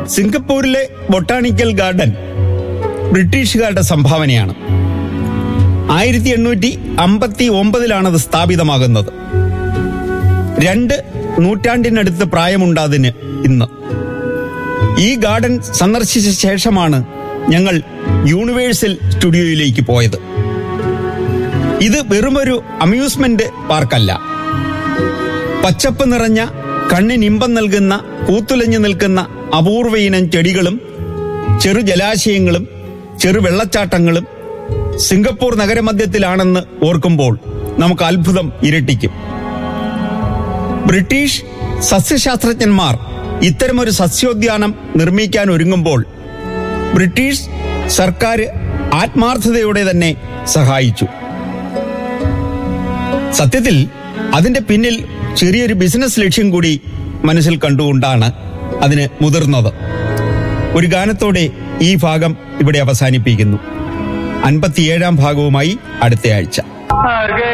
സിംഗപ്പൂരിലെ botanical garden ബ്രിട്ടീഷുകാരുടെ സംഭാവനയാണ് ആയിരത്തി എണ്ണൂറ്റി അമ്പത്തി ഒമ്പതിലാണത് സ്ഥാപിതമാകുന്നത് രണ്ട് നൂറ്റാണ്ടിനടുത്ത് പ്രായമുണ്ടതിന് ഇന്ന് ഈ ഗാർഡൻ സന്ദർശിച്ച ശേഷമാണ് ഞങ്ങൾ യൂണിവേഴ്സൽ സ്റ്റുഡിയോയിലേക്ക് പോയത് ഇത് വെറുമൊരു അമ്യൂസ്മെന്റ് പാർക്കല്ല പച്ചപ്പ് നിറഞ്ഞ കണ്ണിനിമ്പം നൽകുന്ന പൂത്തുലഞ്ഞു നിൽക്കുന്ന അപൂർവ ഇനം ചെടികളും ചെറു ജലാശയങ്ങളും ചെറു വെള്ളച്ചാട്ടങ്ങളും സിംഗപ്പൂർ നഗരമധ്യത്തിലാണെന്ന് ഓർക്കുമ്പോൾ നമുക്ക് അത്ഭുതം ഇരട്ടിക്കും ബ്രിട്ടീഷ് സസ്യശാസ്ത്രജ്ഞന്മാർ ഇത്തരമൊരു സസ്യോദ്യാനം നിർമ്മിക്കാൻ ഒരുങ്ങുമ്പോൾ ബ്രിട്ടീഷ് സർക്കാർ ആത്മാർത്ഥതയോടെ തന്നെ സഹായിച്ചു സത്യത്തിൽ അതിന്റെ പിന്നിൽ ചെറിയൊരു ബിസിനസ് ലക്ഷ്യം കൂടി മനസ്സിൽ കണ്ടുകൊണ്ടാണ് അതിന് മുതിർന്നത് ഒരു ഗാനത്തോടെ ഈ ഭാഗം ഇവിടെ അവസാനിപ്പിക്കുന്നു അൻപത്തിയേഴാം ഭാഗവുമായി അടുത്തയാഴ്ച അകലെ